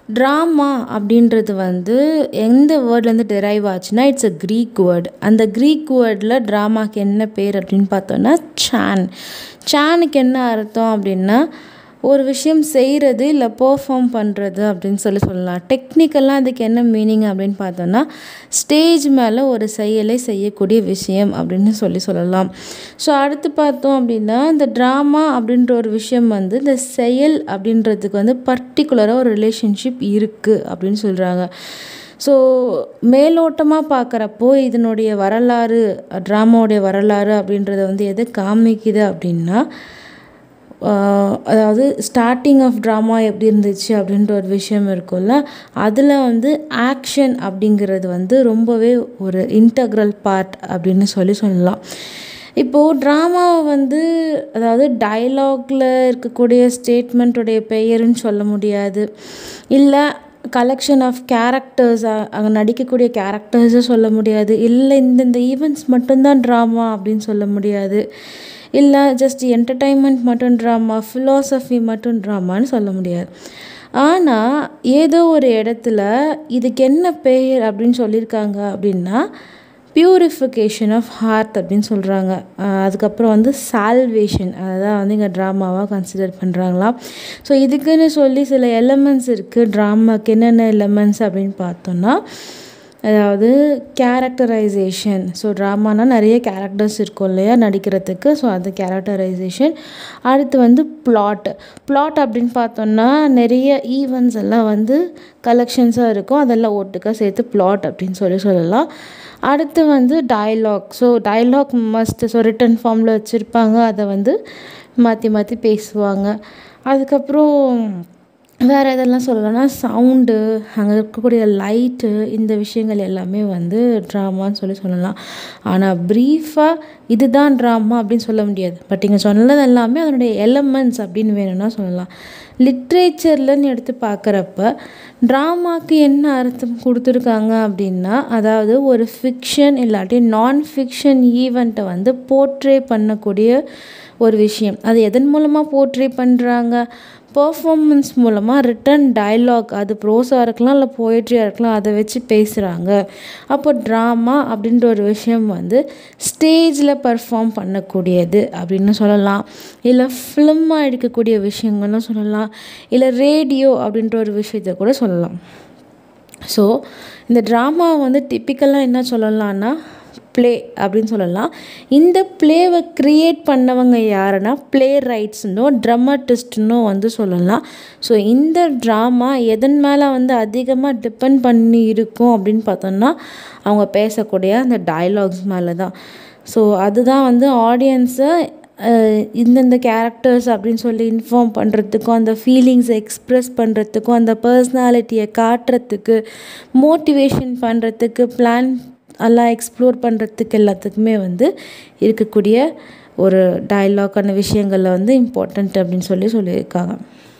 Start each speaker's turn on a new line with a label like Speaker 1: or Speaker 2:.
Speaker 1: drama அப்படின்றது வந்து எந்த வேர்ட்லேருந்து டெரைவ் ஆச்சுன்னா இட்ஸ் அ க்ரீக் வேர்ட் அந்த க்ரீக் வேர்டில் ட்ராமாக்கு என்ன பேர் அப்படின்னு பார்த்தோன்னா சான் சானுக்கு என்ன அர்த்தம் அப்படின்னா ஒரு விஷயம் செய்கிறது இல்லை பெர்ஃபார்ம் பண்ணுறது அப்படின்னு சொல்லி சொல்லலாம் டெக்னிக்கலாக அதுக்கு என்ன மீனிங் அப்படின்னு பார்த்தோன்னா ஸ்டேஜ் மேலே ஒரு செயலை செய்யக்கூடிய விஷயம் அப்படின்னு சொல்லி சொல்லலாம் ஸோ அடுத்து பார்த்தோம் அப்படின்னா இந்த ட்ராமா அப்படின்ற ஒரு விஷயம் வந்து இந்த செயல் அப்படின்றதுக்கு வந்து பர்டிகுலராக ஒரு ரிலேஷன்ஷிப் இருக்குது அப்படின்னு சொல்கிறாங்க ஸோ மேலோட்டமாக பார்க்குறப்போ இதனுடைய வரலாறு ட்ராமாவுடைய வரலாறு அப்படின்றத வந்து எது காமிக்குது அப்படின்னா அதாவது ஸ்டார்டிங் ஆஃப் ட்ராமா எப்படி இருந்துச்சு அப்படின்ற ஒரு விஷயம் இருக்கும்ல அதில் வந்து ஆக்ஷன் அப்படிங்கிறது வந்து ரொம்பவே ஒரு இன்டக்ரல் பார்ட் அப்படின்னு சொல்லி சொல்லலாம் இப்போது ட்ராமாவை வந்து அதாவது டைலாகில் இருக்கக்கூடிய ஸ்டேட்மெண்ட்டுடைய பெயருன்னு சொல்ல முடியாது இல்லை கலெக்ஷன் ஆஃப் கேரக்டர்ஸ் அங்கே நடிக்கக்கூடிய கேரக்டர்ஸை சொல்ல முடியாது இல்லை இந்தந்த ஈவெண்ட்ஸ் மட்டும்தான் ட்ராமா அப்படின்னு சொல்ல முடியாது இல்லை ஜஸ்ட் என்டர்டைன்மெண்ட் மட்டும் ட்ராமா ஃபிலாசபி மட்டும் ட்ராமான்னு சொல்ல முடியாது ஆனால் ஏதோ ஒரு இடத்துல இதுக்கு என்ன பெயர் அப்படின்னு சொல்லியிருக்காங்க அப்படின்னா பியூரிஃபிகேஷன் ஆஃப் ஹார்ட் அப்படின்னு சொல்கிறாங்க அதுக்கப்புறம் வந்து சால்வேஷன் அதை தான் வந்து இங்கே ட்ராமாவாக கன்சிடர் பண்ணுறாங்களாம் ஸோ இதுக்குன்னு சொல்லி சில எலமெண்ட்ஸ் இருக்குது ட்ராமாக்கு என்னென்ன எலமெண்ட்ஸ் அப்படின்னு பார்த்தோன்னா அதாவது கேரக்டரைசேஷன் ஸோ ட்ராமானா நிறைய கேரக்டர்ஸ் இருக்கும் இல்லையா நடிக்கிறதுக்கு ஸோ அது கேரக்டரைசேஷன் அடுத்து வந்து பிளாட் பிளாட் அப்படின்னு பார்த்தோன்னா நிறைய ஈவெண்ட்ஸ் எல்லாம் வந்து கலெக்ஷன்ஸாக இருக்கும் அதெல்லாம் ஒட்டுக்கா சேர்த்து பிளாட் அப்படின்னு சொல்லி சொல்லலாம் அடுத்து வந்து dialogue so dialogue must so written ஃபார்மில் வச்சுருப்பாங்க அதை வந்து மாற்றி மாற்றி பேசுவாங்க அதுக்கப்புறம் வேறு எதெல்லாம் சொல்லலாம்னா சவுண்டு அங்கே இருக்கக்கூடிய லைட்டு இந்த விஷயங்கள் எல்லாமே வந்து ட்ராமான்னு சொல்லி சொல்லலாம் ஆனால் ப்ரீஃபாக இதுதான் ட்ராமா அப்படின்னு சொல்ல முடியாது பட் இங்கே சொன்னது எல்லாமே அதனுடைய எலமெண்ட்ஸ் அப்படின்னு வேணும்னா சொல்லலாம் லிட்ரேச்சர்லன்னு எடுத்து பார்க்குறப்ப ட்ராமாக்கு என்ன அர்த்தம் கொடுத்துருக்காங்க அப்படின்னா அதாவது ஒரு ஃபிக்ஷன் இல்லாட்டி நான் ஃபிக்ஷன் ஈவெண்ட்டை வந்து போர்ட்ரே பண்ணக்கூடிய ஒரு விஷயம் அது எதன் மூலமாக போர்ட்ரே பண்ணுறாங்க பர்ஃபார்மன்ஸ் மூலமாக ரிட்டன் டைலாக் அது ப்ரோஸாக இருக்கலாம் இல்லை போய்ட்ரியாக இருக்கலாம் அதை வச்சு பேசுகிறாங்க அப்போ ட்ராமா அப்படின்ற ஒரு விஷயம் வந்து ஸ்டேஜில் பர்ஃபார்ம் பண்ணக்கூடியது அப்படின்னு சொல்லலாம் இல்லை ஃபிலிமாக எடுக்கக்கூடிய விஷயங்கள்னு சொல்லலாம் இல்லை ரேடியோ அப்படின்ற ஒரு விஷயத்த கூட சொல்லலாம் ஸோ இந்த ட்ராமா வந்து டிப்பிக்கலாக என்ன சொல்லலாம்னா ப்ளே அப்படின்னு சொல்லலாம் இந்த ப்ளேவை க்ரியேட் பண்ணவங்க யாருன்னா ப்ளே ரைட்ஸ்னோ ட்ரமட்டிஸ்ட்னோ வந்து சொல்லலாம் ஸோ இந்த ட்ராமா எதன் மேலே வந்து அதிகமாக டிபெண்ட் பண்ணி இருக்கும் அப்படின்னு பார்த்தோம்னா அவங்க பேசக்கூடிய அந்த டைலாக்ஸ் மேலே தான் ஸோ அதுதான் வந்து ஆடியன்ஸை இந்தந்த கேரக்டர்ஸ் அப்படின்னு சொல்லி இன்ஃபார்ம் பண்ணுறதுக்கும் அந்த ஃபீலிங்ஸை எக்ஸ்ப்ரெஸ் பண்ணுறதுக்கும் அந்த பர்சனாலிட்டியை காட்டுறதுக்கு மோட்டிவேஷன் பண்ணுறதுக்கு பிளான் எல்லாம் எக்ஸ்ப்ளோர் பண்ணுறதுக்கு எல்லாத்துக்குமே வந்து இருக்கக்கூடிய ஒரு டைலாக்கான விஷயங்களில் வந்து இம்பார்ட்டண்ட் அப்படின்னு சொல்லி சொல்லியிருக்காங்க